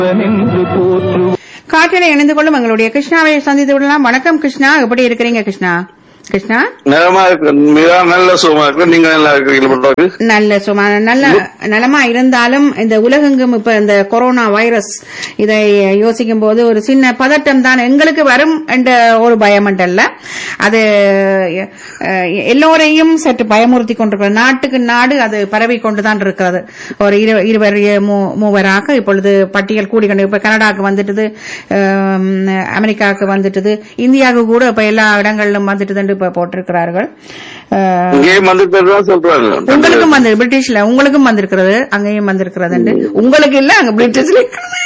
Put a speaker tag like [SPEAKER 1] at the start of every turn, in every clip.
[SPEAKER 1] என்று போற்று
[SPEAKER 2] காற்றில் இணைந்து கொள்ளும் எங்களுடைய கிருஷ்ணாவை சந்தித்து விடலாம் வணக்கம் கிருஷ்ணா எப்படி இருக்கிறீங்க கிருஷ்ணா கிருஷ்ணா
[SPEAKER 3] நிலமா இருக்கு மிக நல்ல சுகமா இருக்கு நீங்க நல்லா இருக்கிறீங்களா பண்றாங்க
[SPEAKER 2] நல்ல சும்மா நல்ல நலமா இருந்தாலும் இந்த உலகெங்கும் இப்ப இந்த கொரோனா வைரஸ் இதை யோசிக்கும் போது ஒரு சின்ன பதட்டம் தான் எங்களுக்கு வரும் என்ற ஒரு பயம் அல்ல அது அஹ், எல்லோரையும் சற்று பயமுறுத்தி கொண்டிருக்கிறது நாட்டுக்கு நாடு அது பரவி கொண்டுதான் இருக்கிறது ஒரு இரு- இருவர் மூ- மூவராக இப்பொழுது பட்டியல் கூடிக்கொண்டு இப்ப கனடாக்கு வந்துட்டது அஹ், அமெரிக்காவுக்கு வந்துட்டது இந்தியாவுக்கு கூட இப்ப எல்லா இடங்களிலும் வந்துட்டது இப்ப போட்டிருக்கிறார்கள் அஹ்,
[SPEAKER 3] இங்கேயும் வந்துட்டு தான் சொல்றாங்க
[SPEAKER 2] உங்களுக்கும் வந்து பிரிட்டிஷ்ல உங்களுக்கும் வந்திருக்கிறது அங்கேயும் வந்திருக்கிறது உங்களுக்கு இல்ல அங்க பிரிட்டிஷ்ல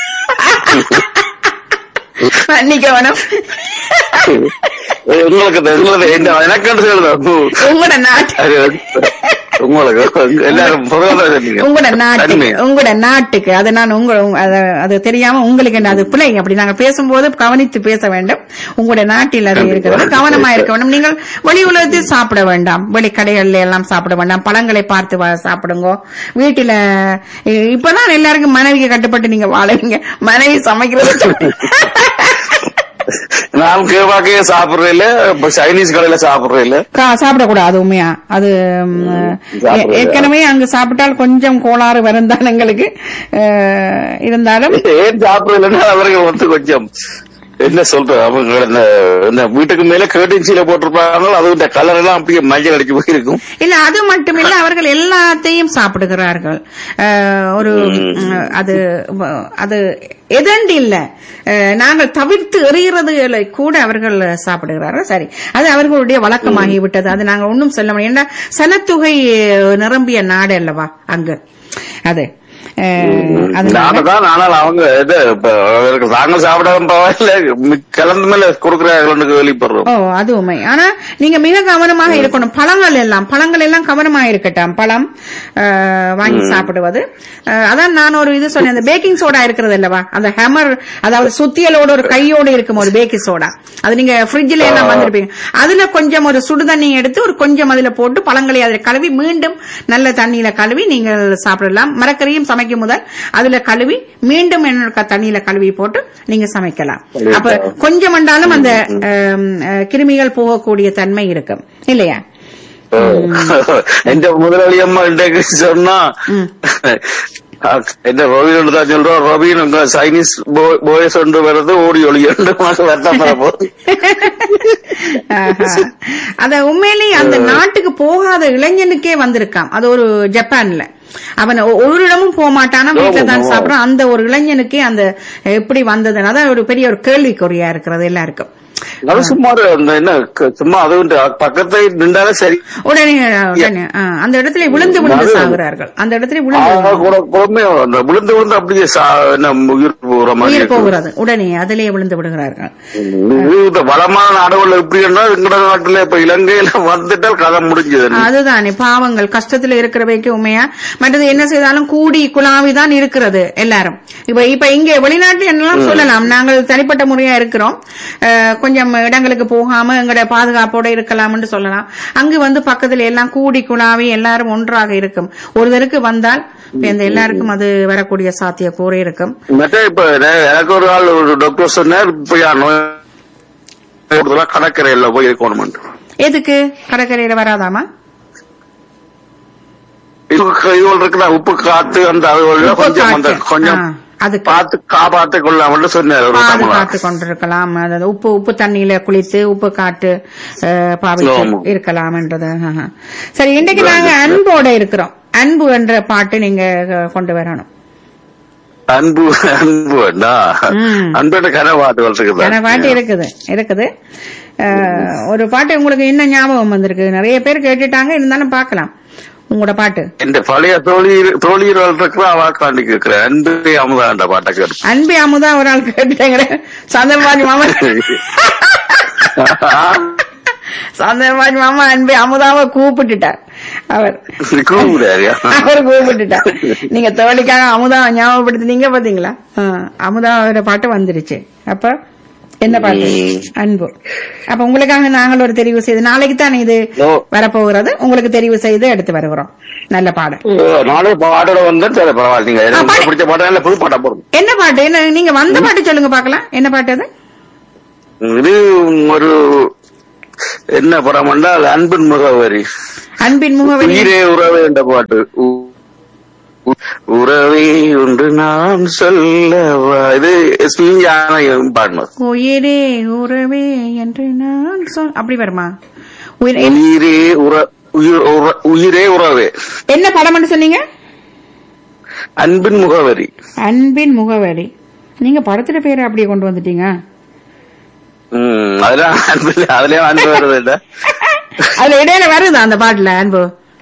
[SPEAKER 2] மன்னிக்க வேணும்
[SPEAKER 3] உங்களுக்கு தான், உங்களுக்கு என்ன எனக்கு சொல்லுங்க
[SPEAKER 2] உங்களோட நாட்டு
[SPEAKER 3] அது உங்களுக்கு எல்லாரும் பொதுவாக சொன்னீங்க
[SPEAKER 2] உங்களோட நாட்டுக்கு
[SPEAKER 3] தனிமை.
[SPEAKER 2] உங்களோட நாட்டுக்கு அது நான் உங்க உங்க- அது- அது தெரியாம உங்களுக்கு என்ன அது பிள்ளை அப்படி நாங்க பேசும்போது கவனித்து பேச வேண்டும் உங்களோட நாட்டில் அது இருக்கிறது கவனமா இருக்க வேண்டும் நீங்கள் வெளி உலகத்தில் சாப்பிட வேண்டாம் வெளி கடைகள்ல எல்லாம் சாப்பிட வேண்டாம் பழங்களை பார்த்து வா- சாப்பிடுங்க வீட்டுல இ- இப்பதான் எல்லாருக்கும் மனைவிக்கு கட்டுப்பட்டு நீங்க வாழவீங்க மனைவி சமைக்கிறது
[SPEAKER 3] நான் கேவாக்கே சாப்பிடுறேன் இல்ல இப்ப சைனீஸ் கடையில சாப்பிடுறேன் இல்ல
[SPEAKER 2] கா- சாப்பிடக்கூடாது உண்மையா அது ம்,
[SPEAKER 3] சாப்பிடக்கூடாது.
[SPEAKER 2] ஏ- ஏற்கனவே அங்கு சாப்பிட்டால் கொஞ்சம் கோளாறு வரும் தான் எங்களுக்கு அஹ், இருந்தாலும்
[SPEAKER 3] ஏன் சாப்பிடலன்னா அவர்கள் வந்து கொஞ்சம் என்ன சொல்ற அவங்க இந்த இந்த வீட்டுக்கு மேல கேட்டின்சியில போட்டிருப்பாங்க அது இந்த கலர் எல்லாம் அப்படியே மஞ்சள் அடிச்சு போயிருக்கும்
[SPEAKER 2] இல்ல அது மட்டுமில்ல அவர்கள் எல்லாத்தையும் சாப்பிடுகிறார்கள் அஹ், ஒரு ம், அது அது எதண்டு இல்ல அஹ், நாங்கள் தவிர்த்து எறிகிறது கூட அவர்கள் சாப்பிடுகிறார்கள் சரி அது அவர்களுடைய வழக்கமாகி விட்டது அது நாங்கள் ஒன்றும் சொல்ல முடியும் ஏன்னா சனத்தொகை நிரம்பிய நாடு அல்லவா அங்கு அது அஹ், அதனால
[SPEAKER 3] நாமதான் ஆனால் அவங்க இது இப்ப அவருக்கு தாங்க சாப்பிடாம பரவாயில்ல மி- கலந்து மேல கொடுக்குறாங்க வெளிப்படுறோம்
[SPEAKER 2] ஓ அது உண்மை ஆனா நீங்க மிக கவனமாக இருக்கணும் பழங்கள் எல்லாம் பழங்கள் எல்லாம் கவனமாக இருக்கட்டும் பழம் அஹ், வாங்கி சாப்பிடுவது அஹ், அதான் நான் ஒரு இது சொன்னேன் அந்த பேக்கிங் சோடா இருக்கிறது அல்லவா அந்த ஹேமர் அதாவது சுத்தியலோட ஒரு கையோடு இருக்கும் ஒரு பேக்கிங் சோடா அது நீங்க ஃப்ரிட்ஜ்ல எல்லாம் வந்திருப்பீங்க அதுல கொஞ்சம் ஒரு சுடு தண்ணி எடுத்து ஒரு கொஞ்சம் அதுல போட்டு பழங்களை அதில் கழுவி மீண்டும் நல்ல தண்ணியில கழுவி நீங்கள் சாப்பிடலாம் மரக்கறியும் சமைக்கும் முதல் அதுல கழுவி மீண்டும் என்ன தண்ணியில கழுவி போட்டு நீங்க சமைக்கலாம் அப்ப கொஞ்சம் மண்டாலும் அந்த ஆம், அஹ், கிருமிகள் போகக்கூடிய தன்மை இருக்கும் இல்லையா
[SPEAKER 3] எந்த முதலாளி அம்மா இன்றைக்கு சொன்னா
[SPEAKER 2] ம்.
[SPEAKER 3] என்ன ரவின்னு தான் சொல்றோம் ரவின் உங்க சைனீஸ் போயஸ் ஒன்று வருது ஓடி ஒளி ரெண்டு மாசம் வருத்தம் வர போகுது
[SPEAKER 2] ஆஹா. அத உண்மையிலேயே அந்த நாட்டுக்கு போகாத இளைஞனுக்கே வந்திருக்காம் அது ஒரு ஜப்பான்ல அவன் ஒ- ஒரு இடமும் போக மாட்டானா வீட்டுல தான்
[SPEAKER 3] ஆமா.
[SPEAKER 2] சாப்பிடுறான் அந்த ஒரு இளைஞனுக்கே அந்த எப்படி வந்ததுன்னு அதான் ஒரு பெரிய ஒரு கேள்விக்குறியா இருக்கிறது எல்லாருக்கும்
[SPEAKER 3] அது சும்மா ஒரு அந்த என்ன க- சும்மா அது வந்து பக்கத்தை நின்றாலே சரி
[SPEAKER 2] உடனே உடனே ஆ, அந்த இடத்துல விழுந்து விழுந்து
[SPEAKER 3] அது-
[SPEAKER 2] சாகுறார்கள் அந்த இடத்துல விழுந்து
[SPEAKER 3] ஆக
[SPEAKER 2] விழுந்து.
[SPEAKER 3] கூட குழம்பே அந்த விழுந்து விழுந்து அப்படியே சா- என்ன உயிர் போகிற மாதிரி
[SPEAKER 2] உயிர்
[SPEAKER 3] இருக்கு.
[SPEAKER 2] போகிறது உடனே அதிலே விழுந்து விடுகிறார்கள்
[SPEAKER 3] இது இந்த வளமான நாடுகள் எப்படின்னா எங்கட நாட்டுல இப்ப இலங்கையில வந்துட்டால் கதை முடிஞ்சது
[SPEAKER 2] அதுதானே பாவங்கள் கஷ்டத்துல இருக்கிறவைக்கு உண்மையா மற்றது என்ன செய்தாலும் கூடி குழாவிதான் இருக்கிறது எல்லாரும் இப்ப இப்ப இங்க வெளிநாட்டுல என்னெல்லாம் சொல்லலாம் நாங்கள் தனிப்பட்ட முறையா இருக்கிறோம் அஹ், கொஞ்சம் இடங்களுக்கு போகாம எங்கட பாதுகாப்போட இருக்கலாம்னு சொல்லலாம் அங்கு வந்து பக்கத்துல எல்லாம் கூடி குழாவி எல்லாரும் ஒன்றாக இருக்கும் ஒருத்தருக்கு வந்தால் இப்ப இந்த எல்லாருக்கும் அது வரக்கூடிய சாத்திய கூறே இருக்கும்
[SPEAKER 3] மற்ற இப்ப நே- எனக்கு ஒரு ஆள் ஒரு டாக்டர் சொன்னார் இப்ப யார் நோய் கூடுதலா கடற்கரையில போய் இருக்கணும்
[SPEAKER 2] எதுக்கு கடற்கரையில வராதாமா
[SPEAKER 3] இதுகள் இருக்குல்ல உப்பு காத்து அந்த அது ஒரு
[SPEAKER 2] உப்பு
[SPEAKER 3] கொஞ்சம் அந்த
[SPEAKER 2] காத்து.
[SPEAKER 3] கொஞ்சம்
[SPEAKER 2] ஆ, அதுக்கு.
[SPEAKER 3] பார்த்து காப்பாத்து கொள்ளாமன்னு சொன்னார் ஒரு தமிழா
[SPEAKER 2] பாதுகாத்து கொண்டிருக்கலாம் அதாவது உப்பு உப்பு தண்ணியில குளித்து உப்பு காட்டு அஹ், பாவித்து
[SPEAKER 3] ஆமா.
[SPEAKER 2] இருக்கலாம்ன்றது ஆஹா. சரி இன்னைக்கு நாங்க அன்போட இருக்கிறோம் அன்பு என்ற பாட்டு நீங்க அஹ், கொண்டு வரணும்
[SPEAKER 3] அன்பு அன்பு வேண்டா
[SPEAKER 2] ம்.
[SPEAKER 3] அன்போட கனவாட்டுகள்
[SPEAKER 2] என பாட்டு
[SPEAKER 3] இருக்குது
[SPEAKER 2] இருக்குது இருக்குது அஹ், ஒரு பாட்டு உங்களுக்கு என்ன ஞாபகம் வந்திருக்கு நிறைய பேர் கேட்டுட்டாங்க இருந்தாலும் பார்க்கலாம் உங்களோட பாட்டு
[SPEAKER 3] இந்த பழைய தோழி தோழியர்கள் இருக்கிற வாக்காண்டி கேட்கிறேன் அன்பு அமுதாண்ட பாட்டை கேட்டு
[SPEAKER 2] அன்பே அமுதா ஒரு ஆள் கேட்டுட்டாங்க சந்தர்பாஜி மாமா சந்தர்பாஜி மாமா அன்பே அமுதாவை கூப்பிட்டுட்டார் அவர்
[SPEAKER 3] கூப்பிடாரியா
[SPEAKER 2] அவர் கூப்பிட்டுட்டார் நீங்க தோழிக்காக அமுதா ஞாபகப்படுத்தினீங்க பாத்தீங்களா ஆ, அமுதாவோட பாட்டு வந்துருச்சு அப்ப என்ன பாட்டு
[SPEAKER 3] ம்.
[SPEAKER 2] அன்பு அப்ப உங்களுக்காக நாங்கள் ஒரு தெரிவு செய்து நாளைக்கு தான் இது
[SPEAKER 3] ஓ.
[SPEAKER 2] வரப்போகிறது உங்களுக்கு தெரிவு செய்து எடுத்து வருகிறோம் நல்ல பாடல்
[SPEAKER 3] நானே பாட்டோட வந்தேன் சரி பரவாயில்ல நீங்க எனக்கு
[SPEAKER 2] பாட்டு-
[SPEAKER 3] பிடிச்ச பாட்டா இல்ல புது பாட்டா போடுங்க
[SPEAKER 2] என்ன பாட்டு என்ன நீங்க வந்த பாட்டு சொல்லுங்க பாக்கலாம் என்ன பாட்டு அது
[SPEAKER 3] இது ஒரு என்ன படம் என்றால் அன்பின் முகவரி
[SPEAKER 2] அன்பின் முகவரி
[SPEAKER 3] உயிரே உறவே என்ற பாட்டு உ- உ- உறவே ஒன்று நான் சொல்லவா இது எஸ்பி ஞானம் பாடினது
[SPEAKER 2] உயிரே உறவே என்று நான் சொல் அப்படி வருமா உயிர் என்ன-
[SPEAKER 3] உயிரே உற உயிர் உற- உயிரே உறவே
[SPEAKER 2] என்ன படம்னு சொன்னீங்க
[SPEAKER 3] அன்பின் முகவரி
[SPEAKER 2] அன்பின் முகவரி நீங்க படத்துல பேரை அப்படியே கொண்டு வந்துட்டீங்க
[SPEAKER 3] ம் அதெல்லாம் அன்பில் அதுலயும் அன்பு வருது இல்ல
[SPEAKER 2] அதுல இடையில வருதா அந்த பாட்டுல அன்பு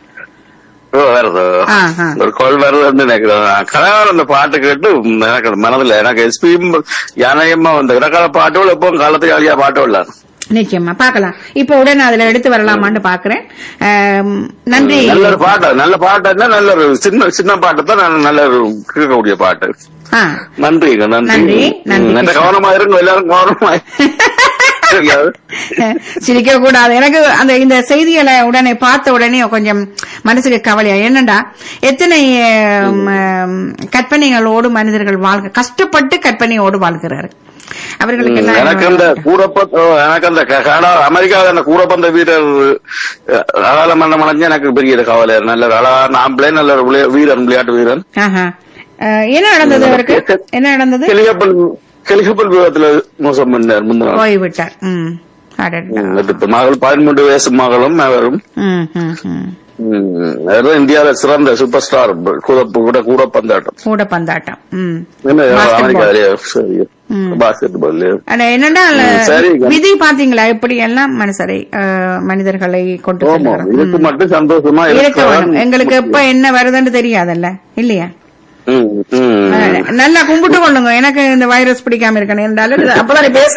[SPEAKER 3] ஓ, வருது
[SPEAKER 2] ஆ, ஆ.
[SPEAKER 3] ஒரு கோல் வருதுன்னு நினைக்கிறேன் கனகால அந்த பாட்டு கேட்டு எனக்கு மனதில் எனக்கு எஸ்பியும் யானையம்மா வந்த இடக்கால பாட்டோட எப்போ காலத்து காலியா பாட்டோட
[SPEAKER 2] நிச்சயமா பார்க்கலாம் இப்ப உடனே அதுல எடுத்து வரலாமான்னு பாக்குறேன் ஆம், நன்றி
[SPEAKER 3] நல்ல ஒரு பாட்டு நல்ல பாட்டுன்னா நல்ல ஒரு சின்ன சின்ன பாட்டு தான் நல்ல- நல்ல ஒரு கேட்கக்கூடிய பாட்டு
[SPEAKER 2] ஆ.
[SPEAKER 3] நன்றிங்க நன்றி
[SPEAKER 2] நன்றி, நன்றி.
[SPEAKER 3] ம், நல்ல கவனமா இருங்க எல்லாரும் கவனமா இருங்க.
[SPEAKER 2] சிரிக்க கூடாது எனக்கு அந்த இந்த செய்திகளை உடனே பார்த்த உடனே கொஞ்சம் மனசுக்கு கவலையா என்னண்டா எத்தனை ஆம், ஆம், கற்பனைகளோடு மனிதர்கள் வாழ்க கஷ்டப்பட்டு கற்பனையோடு வாழ்கிறாரு அவர்களுக்கு
[SPEAKER 3] ம், எனக்கு அந்த
[SPEAKER 2] எல்லாம்
[SPEAKER 3] கூடப்ப ஓ, எனக்கு அந்த க- கனடா அமெரிக்காவில் அந்த கூடப்பந்த வீரர் அகால மரணம் அடைஞ்சு எனக்கு பெரிய ஒரு கவலை நல்ல ஒரு அழகான ஆம்பளை நல்ல ஒரு விளையா- வீரன் விளையாட்டு வீரன்
[SPEAKER 2] ஆஹா. அஹ், என்ன நடந்தது அவருக்கு என்ன நடந்தது
[SPEAKER 3] கிளிகப்பல் கிளிகப்பல் விபத்துல மோசம் பண்ணார் முந்தின நாள்.
[SPEAKER 2] போய்விட்டார் ம் அடடா.
[SPEAKER 3] ம், அது இப்ப மகள் பதிமூன்று வயசு மகளும் அவரும்
[SPEAKER 2] ம், ம், ம்.
[SPEAKER 3] ம், அவர்தான் இந்தியாவில சிறந்த சூப்பர் ஸ்டார் கூட கூட கூட பந்தாட்டம்
[SPEAKER 2] கூட பந்தாட்டம் ம்
[SPEAKER 3] என்ன
[SPEAKER 2] Basketball.
[SPEAKER 3] அமெரிக்காவிலேயே சரி
[SPEAKER 2] ம்.
[SPEAKER 3] பாஸ்கெட் பால்
[SPEAKER 2] அட, என்னடா
[SPEAKER 3] ம், சரி.
[SPEAKER 2] விதி பாத்தீங்களா எப்படி எல்லாம் மனுஷரை அஹ், மனிதர்களை கொண்டு
[SPEAKER 3] ஆமா
[SPEAKER 2] செல்கிறார்.
[SPEAKER 3] இதுக்கு
[SPEAKER 2] ம்.
[SPEAKER 3] மட்டும் சந்தோஷமா
[SPEAKER 2] இருக்க
[SPEAKER 3] இருக்கலாம்.
[SPEAKER 2] வேணும் எங்களுக்கு எப்ப என்ன வருதுன்னு தெரியாதல்ல இல்லையா
[SPEAKER 3] ம், ம்.
[SPEAKER 2] அஹ், நல்லா கும்பிட்டு கொள்ளுங்க எனக்கு இந்த வைரஸ் பிடிக்காம இருக்கணும் என்றாலும் இது அப்பதானே பேச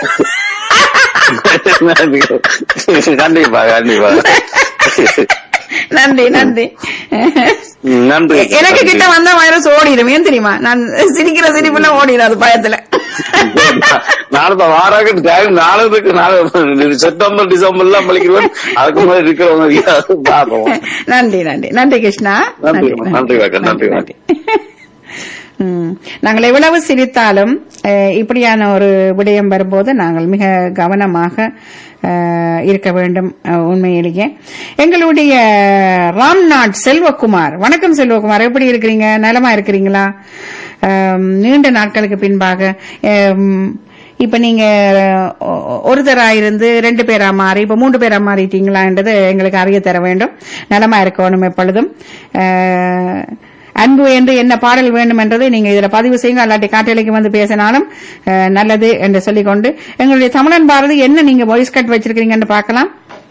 [SPEAKER 3] கண்டிப்பா கண்டிப்பா
[SPEAKER 2] நன்றி நன்றி
[SPEAKER 3] ம், நன்றி
[SPEAKER 2] எனக்கு கிட்ட வந்தா வைரஸ் ஓடிடும் ஏன் தெரியுமா நான் சிரிக்கிற சிரிப்புல ஓடிடும் அது பயத்துல
[SPEAKER 3] நாளை வாராக்கு டைம் நாளைக்கு நாளை செப்டம்பர் டிசம்பர் எல்லாம் பழிக்கிறோம் அதுக்கு மாதிரி இருக்கிறவங்க பார்ப்போம்
[SPEAKER 2] நன்றி நன்றி நன்றி கிருஷ்ணா
[SPEAKER 3] நன்றி, நன்றி வணக்கம், நன்றி வணக்கம்.
[SPEAKER 2] ம். நாங்கள் எவ்வளவு சிரித்தாலும் அஹ், இப்படியான ஒரு விடயம் வரும்போது நாங்கள் மிக கவனமாக அஹ், இருக்க வேண்டும் அஹ், உண்மையிலேயே எங்களுடைய ராம்நாத் செல்வகுமார் வணக்கம் செல்வகுமார் எப்படி இருக்கிறீங்க நலமா இருக்கிறீங்களா அஹ், நீண்ட நாட்களுக்கு பின்பாக அஹ், இப்ப நீங்க ஒ- ஒருத்தரா இருந்து ரெண்டு பேரா மாறி இப்ப மூன்று பேரா மாறிட்டீங்களான்றது எங்களுக்கு அறிய தர வேண்டும் நலமா இருக்கணும் எப்பொழுதும் அஹ், அன்பு என்று என்ன பாடல் வேண்டும் என்றதை நீங்க இதுல பதிவு செய்யுங்க அல்லாட்டி காட்டலைக்கு வந்து பேசினாலும் அஹ், நல்லது என்று சொல்லிக்கொண்டு எங்களுடைய தமிழன் பாரதி என்ன நீங்க வாய்ஸ் கட் வச்சிருக்கீங்கன்னு பார்க்கலாம்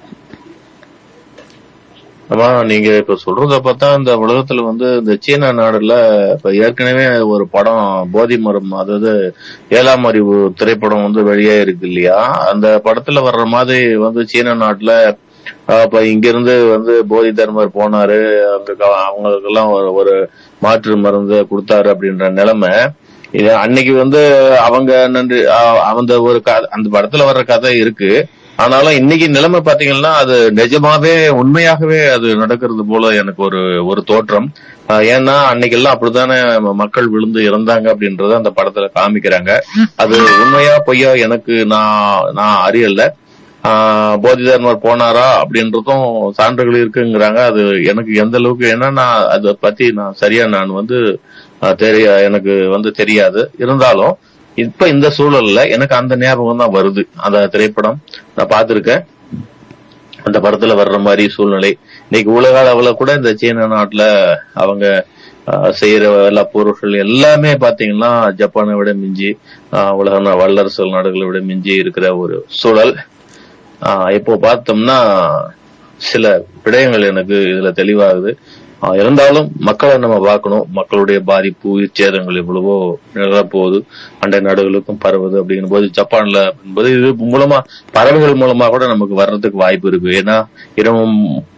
[SPEAKER 1] ஆமா நீங்க இப்ப சொல்றத பார்த்தா இந்த உலகத்துல வந்து இந்த சீனா நாடுல இப்ப ஏற்கனவே ஒரு படம் போதி மரம் அதாவது ஏழாம் அறிவு திரைப்படம் வந்து வெளியே இருக்கு இல்லையா அந்த படத்துல வர்ற மாதிரி வந்து சீன நாட்டுல ஆஹ், இப்ப இங்க இருந்து வந்து போதி தர்மர் போனாரு அங்க க- அவங்களுக்கெல்லாம் ஒரு ஒரு மாற்று மருந்து கொடுத்தாரு அப்படின்ற நிலைமை இது அன்னைக்கு வந்து அவங்க நன்றி ஆஹ், அந்த ஒரு கதை அந்த படத்துல வர்ற கதை இருக்கு ஆனாலும் இன்னைக்கு நிலைமை பாத்தீங்கன்னா அது நிஜமாவே உண்மையாகவே அது நடக்கிறது போல எனக்கு ஒரு ஒரு தோற்றம் ஆஹ் ஏன்னா அன்னைக்கெல்லாம் அப்படித்தானே ம- மக்கள் விழுந்து இறந்தாங்க அப்படின்றத அந்த படத்துல காமிக்கிறாங்க அது உண்மையா பொய்யா எனக்கு நான் நான் அறியல ஆஹ் போதிதர்மர் போனாரா அப்படின்றதும் சான்றுகள் இருக்குங்கிறாங்க அது எனக்கு எந்த அளவுக்கு ஏன்னா நான் அதை பத்தி நான் சரியா நான் வந்து ஆஹ் தெரிய எனக்கு வந்து தெரியாது இருந்தாலும் இப்ப இந்த சூழல்ல எனக்கு அந்த ஞாபகம் தான் வருது அந்த திரைப்படம் நான் பார்த்திருக்கேன் அந்த படத்துல வர்ற மாதிரி சூழ்நிலை இன்னைக்கு உலக அளவுல கூட இந்த சீன நாட்டுல அவங்க ஆஹ், செய்யற எல்லா பொருட்கள் எல்லாமே பாத்தீங்கன்னா ஜப்பானை விட மிஞ்சி ஆஹ், உலக நா- வல்லரசு நாடுகளை விட மிஞ்சி இருக்கிற ஒரு சூழல் ஆஹ், இப்போ பார்த்தோம்னா சில விடயங்கள் எனக்கு இதுல தெளிவாகுது ஆஹ், இருந்தாலும் மக்களை நம்ம பார்க்கணும் மக்களுடைய பாதிப்பு உயிர் சேதங்கள் எவ்வளவோ நிகழப்போகுது அண்டை நாடுகளுக்கும் பரவுது அப்படிங்கும் போது ஜப்பான்ல என்பது இது மூலமா பறவைகள் மூலமா கூட நமக்கு வர்றதுக்கு வாய்ப்பு இருக்கு ஏன்னா இரவும்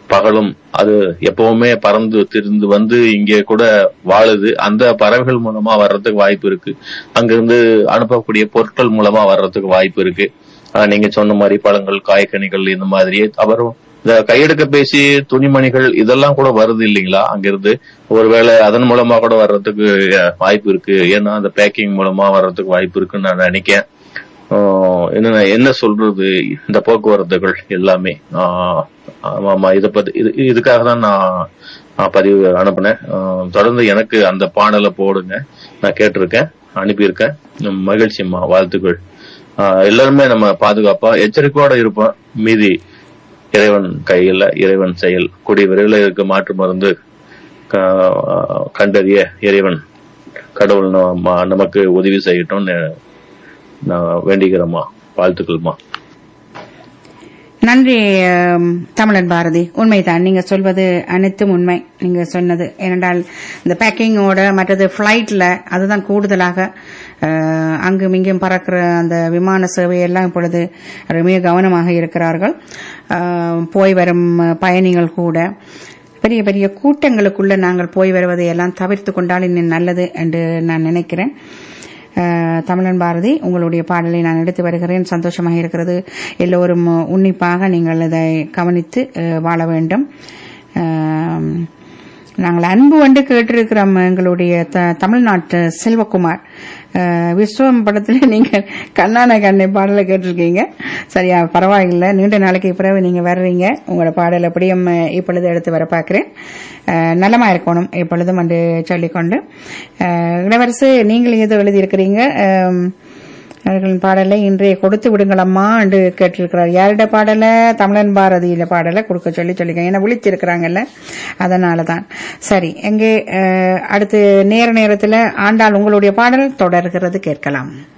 [SPEAKER 1] பகலும் அது எப்பவுமே பறந்து திரிந்து வந்து இங்கே கூட வாழுது அந்த பறவைகள் மூலமா வர்றதுக்கு வாய்ப்பு இருக்கு அங்கிருந்து அனுப்பக்கூடிய பொருட்கள் மூலமா வர்றதுக்கு வாய்ப்பு இருக்கு ஆஹ் நீங்க சொன்ன மாதிரி பழங்கள் காய்கனிகள் இந்த மாதிரி அப்புறம் இந்த கையெடுக்க பேசி துணிமணிகள் இதெல்லாம் கூட வருது இல்லைங்களா அங்கிருந்து ஒருவேளை அதன் மூலமா கூட வர்றதுக்கு அஹ், வாய்ப்பு இருக்கு ஏன்னா அந்த பேக்கிங் மூலமா வர்றதுக்கு வாய்ப்பு இருக்குன்னு நான் நினைக்கிறேன் ஆஹ் என்ன என்ன சொல்றது இந்த போக்குவரத்துகள் எல்லாமே ஆஹ் ஆமா ஆமா இத பத்தி இது இதுக்காக தான் நான் நான் பதிவு அனுப்புனேன் ஆஹ் தொடர்ந்து எனக்கு அந்த பாடலை போடுங்க நான் கேட்டிருக்கேன் அனுப்பியிருக்கேன் உம் மகிழ்ச்சிம்மா வாழ்த்துக்கள் ஆஹ் எல்லாருமே நம்ம பாதுகாப்பா எச்சரிக்கையோட இருப்போம் மீதி இறைவன் கையில இறைவன் செயல் கூடிய விரைவில் இருக்க மாற்று மருந்து க- கண்டறிய இறைவன் கடவுள் நம்ம- நமக்கு உதவி செய்யட்டும்னு நான் வேண்டிக்கிறேம்மா வாழ்த்துக்கள்மா
[SPEAKER 2] நன்றி ஆம், தமிழன் பாரதி உண்மைதான் நீங்க சொல்வது அனைத்தும் உண்மை நீங்க சொன்னது ஏனென்றால் இந்த பேக்கிங்கோட மற்றது ஃபிளைட்ல அதுதான் கூடுதலாக அஹ், அங்கும் இங்கும் பறக்கிற அந்த விமான சேவையெல்லாம் இப்பொழுது மிக கவனமாக இருக்கிறார்கள் அஹ், போய் வரும் பயணிகள் கூட பெரிய பெரிய கூட்டங்களுக்குள்ள நாங்கள் போய் வருவதை எல்லாம் தவிர்த்து கொண்டால் இன்னும் நல்லது என்று நான் நினைக்கிறேன் அஹ், தமிழன் பாரதி உங்களுடைய பாடலை நான் எடுத்து வருகிறேன் சந்தோஷமாக இருக்கிறது எல்லோரும் உன்னிப்பாக நீங்கள் இதை கவனித்து அஹ், வாழ வேண்டும் அஹ், நாங்கள் அன்பு வந்து கேட்டிருக்கிறோம் எங்களுடைய த- தமிழ்நாட்டு செல்வகுமார் அஹ், விஸ்வம் படத்துல நீங்க கண்ணான கண்ணை பாடலை கேட்டிருக்கீங்க சரியா பரவாயில்லை நீண்ட நாளைக்கு பிறகு நீங்க வர்றீங்க உங்களோட பாடல் எப்படியும் அஹ், இப்பொழுது எடுத்து வர பார்க்கிறேன் அஹ், நலமா இருக்கணும் எப்பொழுதும் என்று சொல்லிக்கொண்டு அஹ், இளவரசு நீங்கள் ஏதோ எழுதியிருக்கிறீங்க அஹ், அவர்களின் பாடலை இன்றைய கொடுத்து விடுங்களம்மா என்று கேட்டிருக்கிறார் யாரிட பாடலை தமிழன் பாரதியில பாடலை கொடுக்க சொல்லி சொல்லிக்க ஏன்னா விழிச்சிருக்கிறாங்கல்ல அதனால தான் சரி எங்கே அஹ், அடுத்து நேர நேரத்தில் ஆண்டாள் உங்களுடைய பாடல் தொடர்கிறது கேட்கலாம்